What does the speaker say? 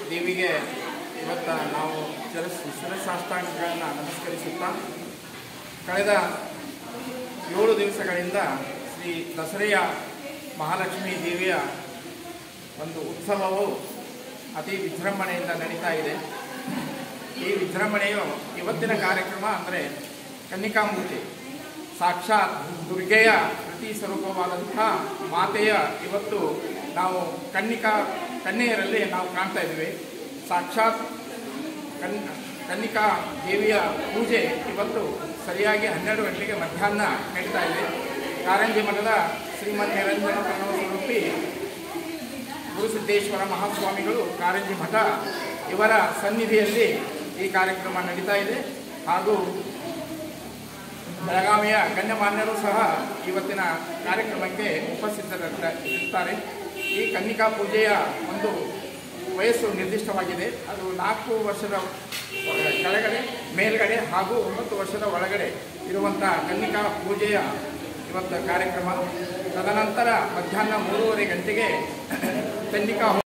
ದೇವಿಗೆ ಇವತ್ತು ನಾವು ಶಿರಸ್ ಶಿರಸಾಷ್ಟಾಂಗಗಳನ್ನು ನಮಸ್ಕರಿಸುತ್ತಾ ಕಳೆದ ಏಳು ದಿವಸಗಳಿಂದ ಶ್ರೀ ದಸರೆಯ ಮಹಾಲಕ್ಷ್ಮೀ ದೇವಿಯ ಒಂದು ಉತ್ಸವವು ಅತಿ ವಿಜೃಂಭಣೆಯಿಂದ ನಡೀತಾ ಇದೆ ಈ ವಿಜೃಂಭಣೆಯು ಇವತ್ತಿನ ಕಾರ್ಯಕ್ರಮ ಅಂದರೆ ಕನ್ನಿಕಾಮೂರ್ತಿ ಸಾಕ್ಷಾತ್ ದುರ್ಗೆಯ ಪ್ರತಿ ಸ್ವರೂಪವಾದಂತಹ ಮಾತೆಯ ಇವತ್ತು ನಾವು ಕನ್ನಿಕಾ ಕನ್ಯೆಯರಲ್ಲಿ ನಾವು ಕಾಣ್ತಾ ಇದ್ದೀವಿ ಸಾಕ್ಷಾತ್ ಕನ್ ಕನ್ನಿಕಾ ದೇವಿಯ ಪೂಜೆ ಇವತ್ತು ಸರಿಯಾಗಿ ಹನ್ನೆರಡು ಗಂಟೆಗೆ ಮಧ್ಯಾಹ್ನ ನಡೀತಾ ಇದೆ ಕಾರಂಜಿ ಮಠದ ಶ್ರೀಮದ್ ನಿರಂಜನ ಪ್ರಣವ ಸ್ವರೂಪಿ ಗುರುಸಿದ್ದೇಶ್ವರ ಮಹಾಸ್ವಾಮಿಗಳು ಕಾರಂಜಿ ಮಠ ಇವರ ಸನ್ನಿಧಿಯಲ್ಲಿ ಈ ಕಾರ್ಯಕ್ರಮ ನಡೀತಾ ಇದೆ ಹಾಗೂ ಬೆಳಗಾವಿಯ ಗಣ್ಯಮಾನ್ಯರು ಸಹ ಇವತ್ತಿನ ಕಾರ್ಯಕ್ರಮಕ್ಕೆ ಉಪಸ್ಥಿತರಿರ್ತಾರೆ ಈ ಕನ್ನಿಕಾ ಪೂಜೆಯ ಒಂದು ವಯಸ್ಸು ನಿರ್ದಿಷ್ಟವಾಗಿದೆ ಅದು ನಾಲ್ಕು ವರ್ಷದ ಕೆಳಗಡೆ ಮೇಲ್ಗಡೆ ಹಾಗೂ ಒಂಬತ್ತು ವರ್ಷದ ಒಳಗಡೆ ಇರುವಂಥ ಕನ್ನಿಕಾ ಪೂಜೆಯ ಇವತ್ತು ಕಾರ್ಯಕ್ರಮ ತದನಂತರ ಮಧ್ಯಾಹ್ನ ಮೂರುವರೆ ಗಂಟೆಗೆ ಕನ್ನಿಕಾ